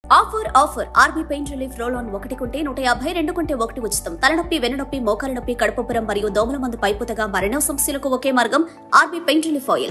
offer offer R B pain relief roll on ఒకటి కొంటే నూట యాభై రెండు కొంటే ఒకటి ఉచితం తలనొప్పి వెన్నునొప్పి మోకాల నొప్పి కడుపుపురం మరియు దోమల మందు పైపుతగా మరెన్నో సమస్యలకు ఒకే మార్గం ఆర్బీ పెయిన్ రిలీఫ్ ఆయిల్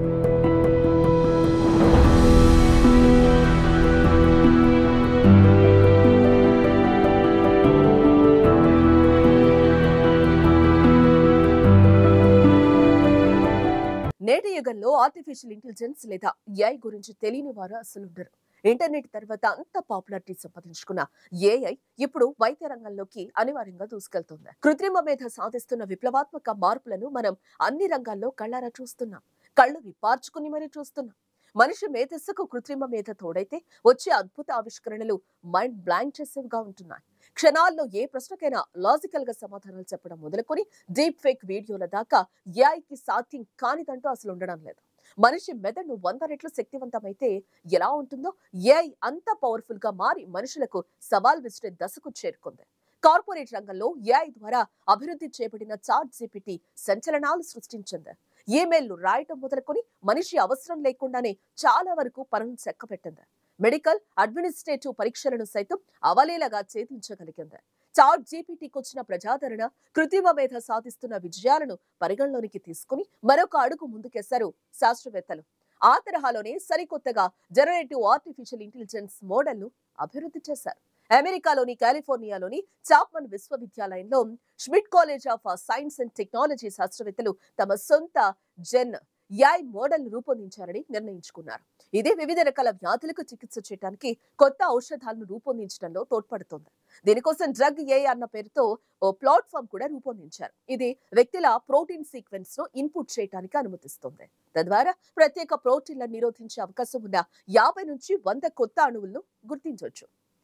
నేటి యుగంలో ఆర్టిఫిషియల్ ఇంటెలిజెన్స్ లేదా ఏఐ గురించి తెలియని వారు అసలు ఉండరు ఇంటర్నెట్ తర్వాత అంత పాపులారిటీ సంపాదించుకున్న ఏఐ ఇప్పుడు వైద్య రంగంలోకి అనివార్యంగా దూసుకెళ్తోంది కృత్రిమ మేధ సాధిస్తున్న విప్లవాత్మక మార్పులను మనం అన్ని రంగాల్లో కళ్ళారా చూస్తున్నాం కళ్ళు విప్పార్చుకుని మరీ చూస్తున్నాం మనిషి మేధస్సుకు కృత్రిమ మేధ తోడైతే వచ్చే అద్భుత ఆవిష్కరణలు మైండ్ బ్లాంక్ చేసేవిగా ఉంటున్నాయి క్షణాల్లో ఏ ప్రశ్నకైనా లాజికల్ గా సమాధానాలు చెప్పడం మొదలుకొని డీప్ ఫేక్ వీడియోల దాకా ఏఐకి సాధ్యం కానిదంటూ అసలు ఉండడం లేదు మనిషి మెదడు వంద రెట్లు శక్తివంతమైతే ఎలా ఉంటుందో ఏఐ అంత పవర్ఫుల్ గా మారి మనుషులకు సవాల్ విసిరే దశకు చేరుకుంది కార్పొరేట్ రంగంలో ఏఐ ద్వారా అభివృద్ధి చేపట్టిన చాట్ జీపీటీ సంచలనాలు సృష్టించింది ఈమెయిల్లు రాయటం మొదలుకొని మనిషి అవసరం లేకుండానే చాలా వరకు పనులు చెక్కపెట్టింది మెడికల్ అడ్మినిస్ట్రేటివ్ పరీక్షలను సైతం అవలేలగా ఛేదించగలిగింది చాట్ జీపీటీకి వచ్చిన ప్రజాదరణ కృత్రిమ మేధ సాధిస్తున్న విజయాలను పరిగణలోనికి తీసుకుని మరొక అడుగు ముందుకేశారు శాస్త్రవేత్తలు ఆ తరహాలోనే సరికొత్తగా జనరేటివ్ ఆర్టిఫిషియల్ ఇంటెలిజెన్స్ మోడల్ను అభివృద్ధి చేశారు అమెరికాలోని కాలిఫోర్నియాలోని చాప్మన్ విశ్వవిద్యాలయంలో Schmid college of science and technology శాస్త్రవేత్తలు తమ సొంత జెన్ యాయ్ మోడల్ రూపొందించారని నిర్ణయించుకున్నారు ఇది వివిధ రకాల వ్యాధులకు చికిత్స చేయడానికి కొత్త ఔషధాలను రూపొందించడంలో తోడ్పడుతోంది దీనికోసం డ్రగ్ ఏ అన్న పేరుతో ఓ ప్లాట్ఫామ్ కూడా రూపొందించారు ఇది వ్యక్తుల ప్రోటీన్ సీక్వెన్స్ ను ఇన్పుట్ చేయడానికి అనుమతిస్తుంది తద్వారా ప్రత్యేక ప్రోటీన్లను నిరోధించే అవకాశం ఉన్న యాభై నుంచి వంద కొత్త అణువులను గుర్తించవచ్చు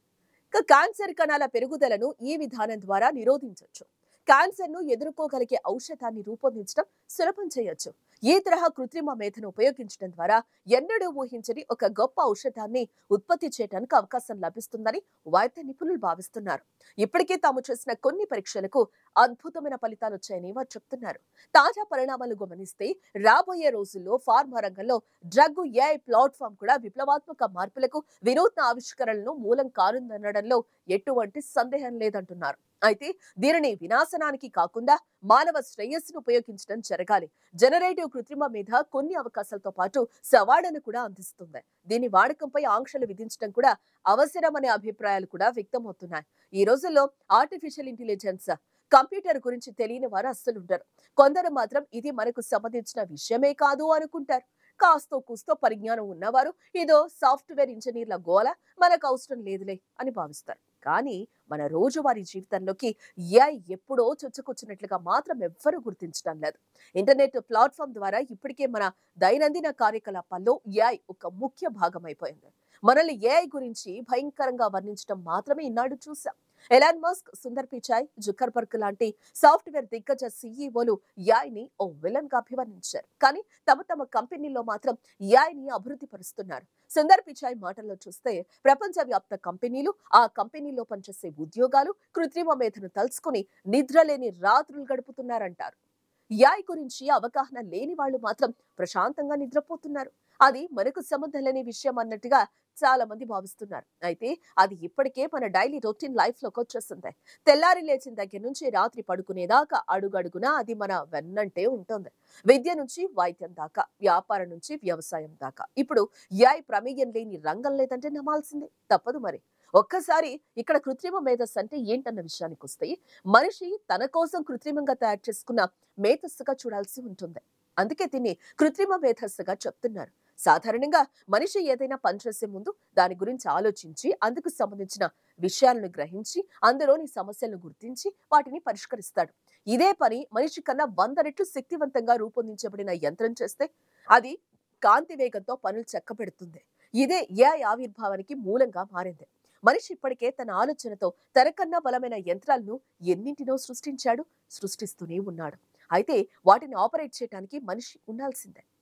ఇక క్యాన్సర్ కణాల పెరుగుదలను ఈ విధానం ద్వారా నిరోధించవచ్చు క్యాన్సర్ ను ఎదుర్కోగలిగే ఔషధాన్ని రూపొందించడం సులభం చేయొచ్చు ఈ తరహా కృత్రిమ మేధను ఉపయోగించడం ద్వారా ఎన్నడూ ఊహించని ఒక గొప్ప ఔషధాన్ని ఉత్పత్తి చేయడానికి అవకాశం లభిస్తుందని వైద్య నిపుణులు భావిస్తున్నారు ఇప్పటికే తాము చేసిన కొన్ని పరీక్షలకు అద్భుతమైన ఫలితాలు వచ్చాయని వారు చెప్తున్నారు తాజా పరిణామాలు గమనిస్తే రాబోయే రోజుల్లో ఫార్మా రంగంలో డ్రగ్ ఏఐ ప్లాట్ఫామ్ కూడా విప్లవాత్మక మార్పులకు వినూత్న ఆవిష్కరణలను మూలం కానుందనడంలో ఎటువంటి సందేహం లేదంటున్నారు అయితే దీనిని వినాశనానికి కాకుండా మానవ శ్రేయస్సును ఉపయోగించడం జరగాలి జనరేటివ్ కృత్రిమ మీద కొన్ని అవకాశాలతో పాటు సవాళ్లను కూడా అందిస్తుంది దీని వాడకంపై ఆంక్షలు విధించడం కూడా అవసరమనే అభిప్రాయాలు కూడా వ్యక్తమవుతున్నాయి ఈ రోజుల్లో ఆర్టిఫిషియల్ ఇంటెలిజెన్స్ కంప్యూటర్ గురించి తెలియని వారు అస్సలు ఉండరు కొందరు మాత్రం ఇది మనకు సంబంధించిన విషయమే కాదు అనుకుంటారు కాస్తో కూస్తో పరిజ్ఞానం ఉన్నవారు ఇదో సాఫ్ట్వేర్ ఇంజనీర్ల గోల మనకు అవసరం లేదులే అని భావిస్తారు కానీ మన రోజువారీ జీవితంలోకి ఏఐ ఎప్పుడో చొచ్చుకొచ్చినట్లుగా మాత్రం ఎవ్వరూ గుర్తించడం లేదు ఇంటర్నెట్ ప్లాట్ఫామ్ ద్వారా ఇప్పటికే మన దైనందిన కార్యకలాపాల్లో ఏఐ ఒక ముఖ్య భాగం అయిపోయింది మనల్ని ఏఐ గురించి భయంకరంగా వర్ణించడం మాత్రమే ఇన్నాడు చూసాం Elon Musk Sundar Pichai Zuckerberg లాంటి సాఫ్ట్వేర్ దిగ్గజ సీఈఓలు యాయ్ని ఓ విలన్ గా అభివర్ణించారు కానీ తమ తమ కంపెనీల్లో మాత్రం యాయ్ని అభివృద్ధి పరుస్తున్నారు సుందర్ పిచాయ్ మాటల్లో చూస్తే ప్రపంచవ్యాప్త కంపెనీలు ఆ కంపెనీలో పనిచేసే ఉద్యోగాలు కృత్రిమ మేధను తలుచుకుని నిద్రలేని రాత్రులు గడుపుతున్నారంటారు యాయ్ గురించి అవగాహన లేని వాళ్ళు మాత్రం ప్రశాంతంగా నిద్రపోతున్నారు అది మనకు సంబంధం లేని విషయం అన్నట్టుగా చాలా మంది భావిస్తున్నారు అయితే అది ఇప్పటికే మన డైలీ రొటీన్ లైఫ్ లోకి వచ్చేస్తుంది తెల్లారి లేచిన దగ్గర నుంచి రాత్రి పడుకునేదాకా అడుగడుగునా అది మన వెన్నంటే ఉంటుంది విద్య నుంచి వైద్యం దాకా వ్యాపారం నుంచి వ్యవసాయం దాకా ఇప్పుడు యాయ్ ప్రమేయం లేని రంగం లేదంటే నమ్మాల్సిందే తప్పదు మరి ఒక్కసారి ఇక్కడ కృత్రిమ మేధస్సు అంటే ఏంటన్న విషయానికి వస్తే మనిషి తన కోసం కృత్రిమంగా తయారు చేసుకున్న మేధస్సుగా చూడాల్సి ఉంటుంది అందుకే దీన్ని కృత్రిమ మేధస్సుగా చెప్తున్నారు సాధారణంగా మనిషి ఏదైనా పని చేసే ముందు దాని గురించి ఆలోచించి అందుకు సంబంధించిన విషయాలను గ్రహించి అందులోని సమస్యలను గుర్తించి వాటిని పరిష్కరిస్తాడు ఇదే పని మనిషి కన్నా వంద రెట్లు శక్తివంతంగా రూపొందించబడిన యంత్రం చేస్తే అది కాంతి వేగంతో పనులు చెక్కబెడుతుంది ఇదే ఏఐ ఆవిర్భావానికి మూలంగా మారింది మనిషి ఇప్పటికే తన ఆలోచనతో తనకన్నా బలమైన యంత్రాలను ఎన్నింటినో సృష్టించాడు సృష్టిస్తూనే ఉన్నాడు అయితే వాటిని ఆపరేట్ చేయడానికి మనిషి ఉండాల్సిందే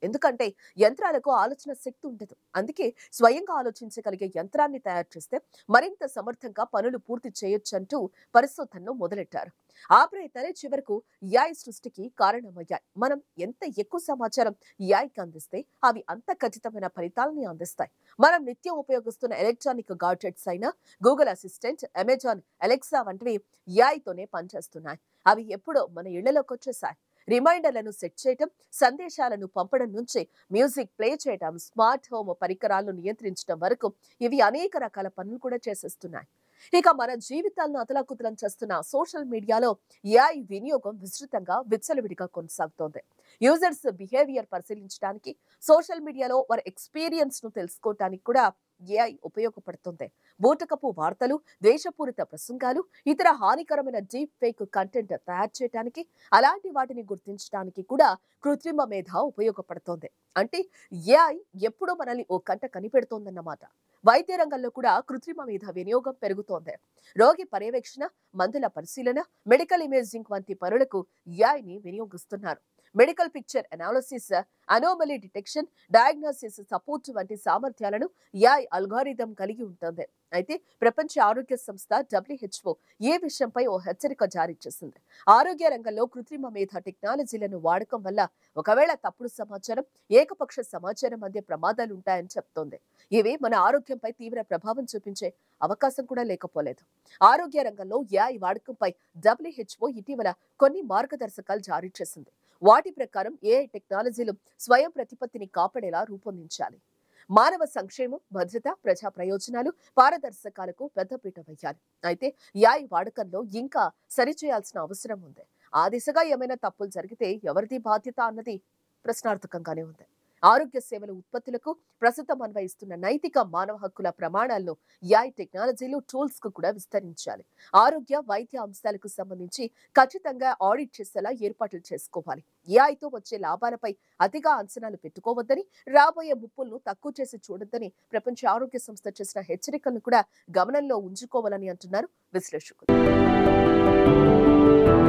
ఎందుకంటే యంత్రాలకు ఆలోచన శక్తి ఉండదు అందుకే స్వయంగా ఆలోచించగలిగే యంత్రాన్ని తయారు చేస్తే మరింత సమర్థంగా పనులు పూర్తి చేయొచ్చంటూ పరిశోధనలు మొదలెట్టారు ఆ ప్రయత్నాలే చివరకు యాయ్ సృష్టికి కారణమయ్యాయి మనం ఎంత ఎక్కువ సమాచారం యాయ్కి అందిస్తే అవి అంత ఖచ్చితమైన ఫలితాలని అందిస్తాయి మనం నిత్యం ఉపయోగిస్తున్న ఎలక్ట్రానిక్ గాడ్జెట్స్ అయిన గూగుల్ అసిస్టెంట్ అమెజాన్ అలెక్సా వంటివి యాయ్తోనే పనిచేస్తున్నాయి అవి ఎప్పుడో మన ఇళ్లలోకి వచ్చేసాయి రిమైండర్లను సెట్ చేయటం సందేశాలను పంపడం నుంచి మ్యూజిక్ ప్లే చేయటం స్మార్ట్ హోమ్ పరికరాలను నియంత్రించడం వరకు ఇవి అనేక రకాల పనులు కూడా చేసేస్తున్నాయి ఇక మన జీవితాలను అతలాకుతలం చేస్తున్న సోషల్ మీడియాలో ఏఐ వినియోగం విస్తృతంగా విచ్చలవిడిగా కొనసాగుతోంది యూజర్స్ బిహేవియర్ పరిశీలించడానికి సోషల్ మీడియాలో వారి ఎక్స్పీరియన్స్ ను తెలుసుకోవటానికి కూడా ఏఐ ఉపయోగపడుతుంది బూటకపు వార్తలు ద్వేషపూరిత ప్రసంగాలు ఇతర హానికరమైన డీప్ ఫేక్ కంటెంట్ తయారు చేయడానికి అలాంటి వాటిని గుర్తించడానికి కూడా కృత్రిమ మేధ ఉపయోగపడుతోంది అంటే ఏఐ ఎప్పుడో మనల్ని ఓ కంట కనిపెడుతోందన్నమాట వైద్య రంగంలో కూడా కృత్రిమ మేధ వినియోగం పెరుగుతోంది రోగి పర్యవేక్షణ మందుల పరిశీలన మెడికల్ ఇమేజింగ్ వంటి పనులకు ఏఐని వినియోగిస్తున్నారు medical picture analysis anomaly detection diagnosis support వంటి సామర్థ్యాలను ఏఐ అల్గారిథం కలిగి ఉంటుంది అయితే ప్రపంచ ఆరోగ్య సంస్థ డబ్ల్యూహెచ్ఓ ఈ విషయంపై ఓ హెచ్చరిక జారీ చేసింది ఆరోగ్య రంగంలో కృత్రిమ మేధ టెక్నాలజీలను వాడకం వల్ల ఒకవేళ తప్పుడు సమాచారం ఏకపక్ష సమాచారం మధ్య ప్రమాదాలు ఉంటాయని చెప్తోంది ఇవి మన ఆరోగ్యంపై తీవ్ర ప్రభావం చూపించే అవకాశం కూడా లేకపోలేదు ఆరోగ్య రంగంలో ఏఐ వాడకంపై డబ్ల్యూహెచ్ఓ ఇటీవల కొన్ని మార్గదర్శకాలు జారీ చేసింది వాటి ప్రకారం ఏఐ టెక్నాలజీలు స్వయం ప్రతిపత్తిని కాపాడేలా రూపొందించాలి మానవ సంక్షేమం భద్రత ప్రజా ప్రయోజనాలు పారదర్శకాలకు పెద్దపీట వేయాలి అయితే యాయ్ వాడకంలో ఇంకా సరిచేయాల్సిన అవసరం ఉంది ఆ దిశగా ఏమైనా తప్పులు జరిగితే ఎవరిది బాధ్యత అన్నది ప్రశ్నార్థకంగానే ఉంది ఆరోగ్య సేవల ఉత్పత్తులకు ప్రస్తుతం అన్వయిస్తున్న నైతిక మానవ హక్కుల ప్రమాణాలను యాయ్ టెక్నాలజీలు టూల్స్ కు కూడా విస్తరించాలి ఆరోగ్య వైద్య అంశాలకు సంబంధించి ఖచ్చితంగా ఆడిట్ చేసేలా ఏర్పాట్లు చేసుకోవాలి ఏఐతో వచ్చే లాభాలపై అతిగా అంచనాలు పెట్టుకోవద్దని రాబోయే ముప్పులను తక్కువ చేసి చూడొద్దని ప్రపంచ ఆరోగ్య సంస్థ చేసిన హెచ్చరికలను కూడా గమనంలో ఉంచుకోవాలని అంటున్నారు విశ్లేషకులు